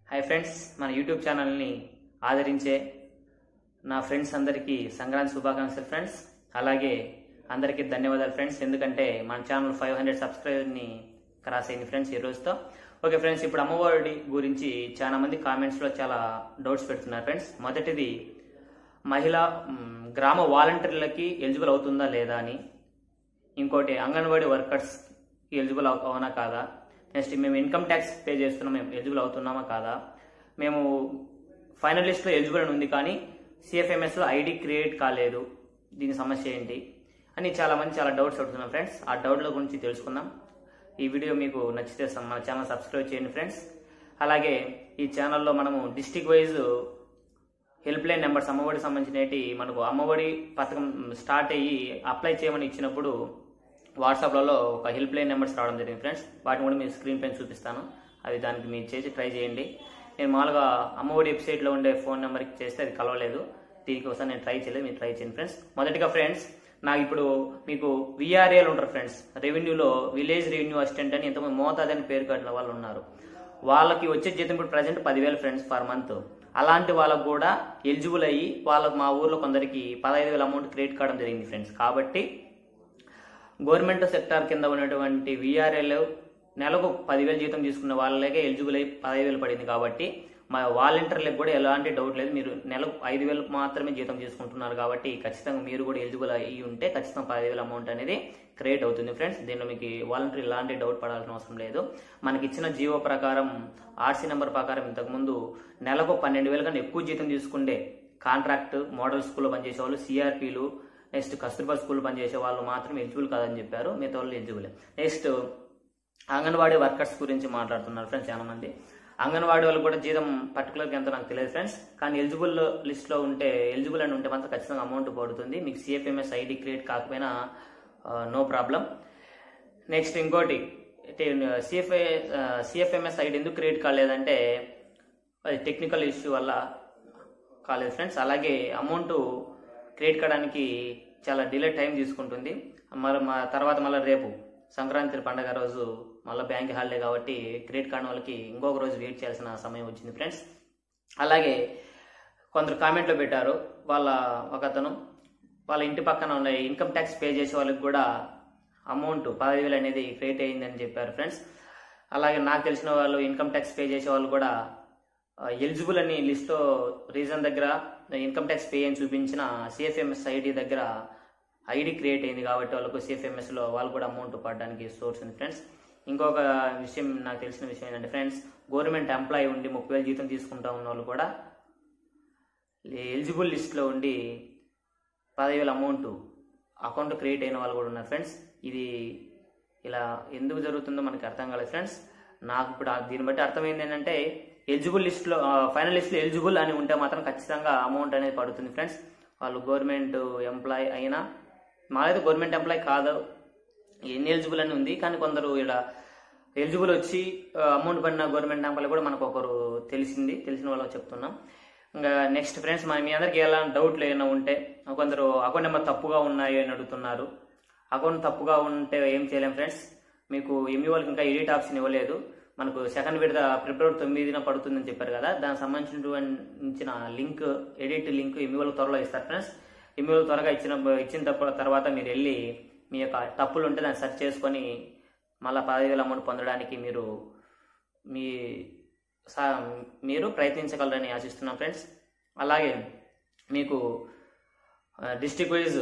hi friends మన YouTube ఛానల్ని ఆదరించే నా ఫ్రెండ్స్ అందరికీ సంక్రాంతి శుభాకాంక్షలు ఫ్రెండ్స్ అలాగే అందరికీ ధన్యవాదాలు ఫ్రెండ్స్ ఎందుకంటే మన ఛానల్ ఫైవ్ హండ్రెడ్ సబ్స్క్రైబర్ని క్రాస్ అయింది ఫ్రెండ్స్ ఈ రోజుతో ఓకే ఫ్రెండ్స్ ఇప్పుడు అమ్మఒడి గురించి చాలా మంది కామెంట్స్లో చాలా డౌట్స్ పెడుతున్నారు ఫ్రెండ్స్ మొదటిది మహిళా మ్, గ్రామ వాలంటీర్లకి ఎలిజిబుల్ అవుతుందా లేదా అని ఇంకోటి అంగన్వాడీ వర్కర్స్ ఎలిజిబుల్ అవ- అవునా కాదా నెక్స్ట్ మేము ఇన్కమ్ ట్యాక్స్ పే చేస్తున్నాం మేము ఎలిజిబుల్ అవుతున్నామా కాదా మేము ఫైనల్ లిస్ట్లో ఎలిజిబుల్ అని ఉంది కానీ సిఎఫ్ఎంఎస్లో ఐడి క్రియేట్ కాలేదు దీని సమస్య ఏంటి అని చాలా మంది చాలా డౌట్స్ అడుగుతున్నాం ఫ్రెండ్స్ ఆ డౌట్ల గురించి తెలుసుకుందాం ఈ వీడియో మీకు నచ్చితే స- మన ఛానల్ సబ్స్క్రైబ్ చేయండి ఫ్రెండ్స్ అలాగే ఈ ఛానల్లో మనము district wise helpline numbers అమ్మఒడికి సంబంధించినవి మనకు అమ్మఒడి పథకం స్టార్ట్ అయ్యి అప్లై చేయమని ఇచ్చినప్పుడు వాట్సాప్లలో ఒక హెల్ప్ లైన్ నెంబర్స్ రావడం జరిగింది ఫ్రెండ్స్ వాటిని కూడా మీరు స్క్రీన్ పైన చూపిస్తాను అవి దానికి మీరు చేసి ట్రై చేయండి నేను మామూలుగా అమ్మఒడి వెబ్సైట్లో ఉండే ఫోన్ నెంబర్కి చేస్తే అది కలవలేదు దీనికోసం నేను ట్రై చేయలేదు మీరు ట్రై చేయండి ఫ్రెండ్స్ మొదటిగా ఫ్రెండ్స్ నాకు ఇప్పుడు మీకు విఆర్ఏలు ఉంటారు ఫ్రెండ్స్ రెవెన్యూలో విలేజ్ రెవెన్యూ అసిస్టెంట్ అని ఎంతమంది మోతాదు అని పేరు కట్టిన వాళ్ళు ఉన్నారు వాళ్ళకి వచ్చే జీతం ఇప్పుడు ప్రజెంట్ పదివేలు ఫ్రెండ్స్ పర్ మంత్ అలాంటి వాళ్ళకు కూడా ఎలిజిబుల్ అయ్యి వాళ్ళకు మా ఊర్లో కొందరికి పదహైదు వేల అమౌంట్ క్రెడిట్ కావడం జరిగింది ఫ్రెండ్స్ కాబట్టి గవర్నమెంట్ సెక్టార్ కింద ఉన్నటువంటి విఆర్ఎల్ నెలకు పదివేలు జీతం తీసుకున్న వాళ్ళకే ఎలిజిబుల్ అయ్యి పదహైదు వేలు పడింది కాబట్టి మా వాలంటీర్లకు కూడా ఎలాంటి డౌట్ లేదు మీరు నెలకు ఐదు వేలు మాత్రమే జీతం తీసుకుంటున్నారు కాబట్టి ఖచ్చితంగా మీరు కూడా ఎలిజిబుల్ అయ్యి ఉంటే ఖచ్చితంగా పదిహేను వేల అమౌంట్ అనేది క్రియేట్ అవుతుంది ఫ్రెండ్స్ దీనిలో మీకు వాలంటీర్ ఎలాంటి డౌట్ పడాల్సిన అవసరం లేదు మనకి ఇచ్చిన జీవో ప్రకారం ఆర్సీ నెంబర్ ప్రకారం ఇంతకుముందు నెలకు పన్నెండు వేల కన్నా ఎక్కువ జీతం తీసుకుంటే కాంట్రాక్ట్ మోడల్ స్కూల్లో పనిచేసే వాళ్ళు సిఆర్పీలు నెక్స్ట్ కస్తూర్బా స్కూల్ పనిచేసే వాళ్ళు మాత్రం ఎలిజిబుల్ కాదని చెప్పారు మిగతా వాళ్ళు ఎలిజిబుల్ నెక్స్ట్ అంగన్వాడీ వర్కర్స్ గురించి మాట్లాడుతున్నారు ఫ్రెండ్స్ చాలా మంది అంగన్వాడీ వాళ్ళు కూడా జీతం పర్టికులర్గా ఎంతో నాకు తెలియదు ఫ్రెండ్స్ కానీ ఎలిజిబుల్ లిస్ట్లో ఉంటే ఎలిజిబుల్ అని ఉంటే మాత్రం ఖచ్చితంగా అమౌంట్ పడుతుంది మీకు సిఎఫ్ఎంఎస్ ఐడి క్రియేట్ కాకపోయినా నో ప్రాబ్లం నెక్స్ట్ ఇంకోటి సిఎఫ్ఐ సిఎఫ్ఎంఎస్ ఐడి ఎందుకు క్రియేట్ కాలేదంటే అది టెక్నికల్ ఇష్యూ వల్ల కాలేదు ఫ్రెండ్స్ అలాగే అమౌంట్ క్రియేట్ కావడానికి చాలా డిలే టైం తీసుకుంటుంది మరి మా తర్వాత మళ్ళీ రేపు సంక్రాంతి పండగ రోజు మళ్ళీ బ్యాంక్ హాలిడే కాబట్టి క్రెడిట్ కార్డ్ వాళ్ళకి ఇంకొక రోజు వెయిట్ చేయాల్సిన సమయం వచ్చింది ఫ్రెండ్స్ అలాగే కొందరు కామెంట్లో పెట్టారు వాళ్ళ ఒక అతను వాళ్ళ ఇంటి పక్కన ఉన్న ఇన్కమ్ ట్యాక్స్ పే చేసే వాళ్ళకి కూడా అమౌంట్ పదహైదు వేలు అనేది క్రియేట్ అయ్యిందని చెప్పారు ఫ్రెండ్స్ అలాగే నాకు తెలిసిన వాళ్ళు ఇన్కమ్ ట్యాక్స్ పే చేసే వాళ్ళు కూడా ఎలిజిబుల్ అని లిస్ట్లో రీజన్ దగ్గర ఇన్కమ్ ట్యాక్స్ పే అని చూపించిన సిఎఫ్ఎంఎస్ ఐడి దగ్గర ఐడి క్రియేట్ అయింది కాబట్టి వాళ్ళకు సిఎఫ్ఎంఎస్లో వాళ్ళు కూడా అమౌంట్ పడడానికి సోర్స్ ఉంది ఫ్రెండ్స్ ఇంకొక విషయం నాకు తెలిసిన విషయం ఏంటంటే ఫ్రెండ్స్ గవర్నమెంట్ ఎంప్లాయీ ఉండి ముప్పై వేలు జీతం తీసుకుంటా ఉన్న వాళ్ళు కూడా ఎలిజిబుల్ లిస్ట్లో ఉండి పదివేల అమౌంట్ అకౌంట్ క్రియేట్ అయిన వాళ్ళు కూడా ఉన్నారు ఫ్రెండ్స్ ఇది ఇలా ఎందుకు జరుగుతుందో మనకి అర్థం కాలేదు ఫ్రెండ్స్ నాకు ఇప్పుడు ఆ- దీన్ని బట్టి అర్థమైంది ఏంటంటే ఎలిజిబుల్ లిస్ట్లో ఫైనల్ లిస్ట్లో ఎలిజిబుల్ అని ఉంటే మాత్రం ఖచ్చితంగా అమౌంట్ అనేది పడుతుంది ఫ్రెండ్స్ వాళ్ళు గవర్నమెంట్ ఎంప్లాయ్ అయినా మాదైతే గవర్నమెంట్ ఎంప్లాయ్ కాదు ఎన్ని ఎలిజిబుల్ అని ఉంది కానీ కొందరు ఇలా ఎలిజిబుల్ వచ్చి అమౌంట్ పడిన గవర్నమెంట్ ఎంప్లాయ్ కూడా మనకు ఒకరు తెలిసింది తెలిసిన వాళ్ళకి చెప్తున్నాం ఇంకా నెక్స్ట్ ఫ్రెండ్స్ మన మీ అందరికి ఎలా డౌట్లు ఏమైనా ఉంటే కొందరు అకౌంట్ నెంబర్ తప్పుగా ఉన్నాయి అని అడుగుతున్నారు అకౌంట్ తప్పుగా ఉంటే ఏం చేయలేం ఫ్రెండ్స్ మీకు ఎంఈ వాళ్ళకి ఇంకా ఎడిట్ ఆప్షన్ ఇవ్వలేదు మనకు సెకండ్ విడత ఫిబ్రవరి తొమ్మిదిన పడుతుందని చెప్పారు కదా దానికి సంబంధించిన లింక్ ఎడిట్ లింక్ ఎంఈ వాళ్ళకి త్వరలో ఇస్తారు ఫ్రెండ్స్ ఎంఈ వాళ్ళు త్వరగా ఇచ్చిన ఇచ్చిన తప్ప తర్వాత మీరు వెళ్ళి మీ యొక్క తప్పులు ఉంటే దాన్ని సెర్చ్ చేసుకొని మళ్ళీ పదహైదు వేల అమౌంట్ పొందడానికి మీరు మీ సా మీరు ప్రయత్నించగలరని ఆశిస్తున్నాం ఫ్రెండ్స్ అలాగే మీకు district wise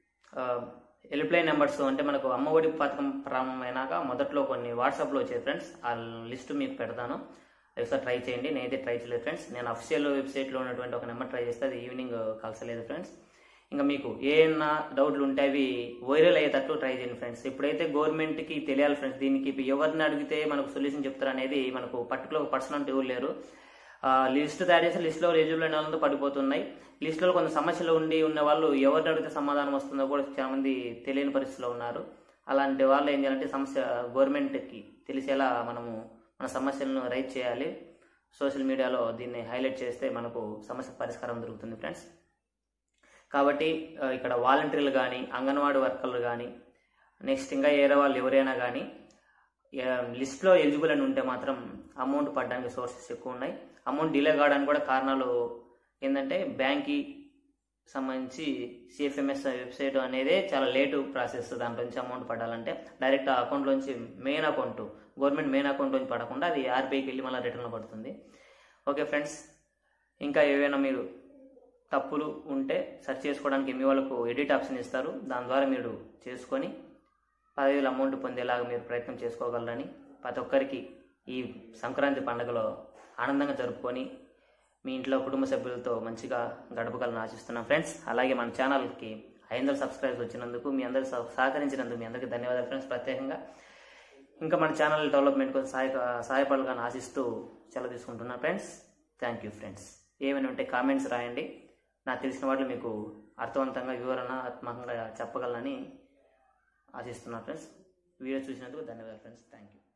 helpline numbers అంటే మనకు అమ్మఒడి పథకం ప్రారంభమైనాక మొదట్లో కొన్ని వాట్సాప్లో వచ్చాయి ఫ్రెండ్స్ ఆ లిస్ట్ మీకు పెడతాను ఒకసారి ట్రై చేయండి నేనైతే ట్రై చేయలేదు ఫ్రెండ్స్ నేను అఫిషియల్ వెబ్సైట్లో ఉన్నటువంటి ఒక నెంబర్ ట్రై చేస్తే అది ఈవినింగ్ కలసలేదు ఫ్రెండ్స్ ఇంకా మీకు ఏమన్నా డౌట్లు ఉంటే అవి వైరల్ అయ్యేటట్టు ట్రై చేయండి ఫ్రెండ్స్ ఇప్పుడైతే గవర్నమెంట్కి తెలియాలి ఫ్రెండ్స్ దీనికి ఇప్పుడు ఎవరిని అడిగితే మనకు సొల్యూషన్ చెప్తారు అనేది మనకు పర్టికులర్ పర్సన్ అంటే ఎవరు లేరు లిస్ట్ తయారు చేసి లిస్ట్లో ఎలిజిబుల్ అయిన వాళ్ళంతా పడిపోతున్నాయి లిస్టులో కొన్ని సమస్యలు ఉండి ఉన్న వాళ్ళు ఎవరిని అడిగితే సమాధానం వస్తుందో కూడా చాలా మంది తెలియని పరిస్థితిలో ఉన్నారు అలాంటి వాళ్ళు ఏం చేయాలంటే సమస్య గవర్నమెంట్కి తెలిసేలా మనము మన సమస్యలను రైట్ చేయాలి సోషల్ మీడియాలో దీన్ని హైలైట్ చేస్తే మనకు సమస్య పరిష్కారం దొరుకుతుంది ఫ్రెండ్స్ కాబట్టి ఆ, ఇక్కడ వాలంటీర్లు కానీ అంగన్వాడీ వర్కర్లు కానీ నెక్స్ట్ ఇంకా ఏరే వాళ్ళు ఎవరైనా కానీ లిస్ట్లో ఎలిజిబుల్ అని ఉంటే మాత్రం అమౌంట్ పడడానికి సోర్సెస్ ఎక్కువ ఉన్నాయి అమౌంట్ డిలే కావడానికి కూడా కారణాలు ఏంటంటే బ్యాంక్కి సంబంధించి సిఎఫ్ఎంఎస్ వెబ్సైట్ అనేది చాలా లేటు ప్రాసెస్ దాంట్లో నుంచి అమౌంట్ పడాలంటే డైరెక్ట్ ఆ అకౌంట్లోంచి మెయిన్ అకౌంట్ గవర్నమెంట్ మెయిన్ అకౌంట్లోంచి పడకుండా అది ఆర్బీఐకి వెళ్ళి మళ్ళీ రిటర్న్లో పడుతుంది ఓకే ఫ్రెండ్స్ ఇంకా ఏవైనా మీరు తప్పులు ఉంటే సెర్చ్ చేసుకోవడానికి మీ వాళ్ళకు ఎడిట్ ఆప్షన్ ఇస్తారు దాని ద్వారా మీరు చేసుకొని పదివేల అమౌంట్ పొందేలాగా మీరు ప్రయత్నం చేసుకోగలరని ప్రతి ఒక్కరికి ఈ సంక్రాంతి పండుగలో ఆనందంగా జరుపుకొని మీ ఇంట్లో కుటుంబ సభ్యులతో మంచిగా గడపగలని ఆశిస్తున్నాం ఫ్రెండ్స్ అలాగే మన ఛానల్కి ఐదు వందల సబ్స్క్రైబర్స్ వచ్చినందుకు మీ అందరూ సహ- సహకరించినందుకు మీ అందరికీ ధన్యవాదాలు ఫ్రెండ్స్ ప్రత్యేకంగా ఇంకా మన ఛానల్ డెవలప్మెంట్ కోసం సహాయ సహాయపడాలని ఆశిస్తూ సెలవు తీసుకుంటున్నాను ఫ్రెండ్స్ థ్యాంక్ యూ ఫ్రెండ్స్ ఏమైనా ఉంటే కామెంట్స్ రాయండి నాకు తెలిసిన వాటిని మీకు అర్థవంతంగా వివరణాత్మకంగా చెప్పగలనని ఆశిస్తున్నాను ఫ్రెండ్స్ వీడియో చూసినందుకు ధన్యవాదాలు ఫ్రెండ్స్ థ్యాంక్ యూ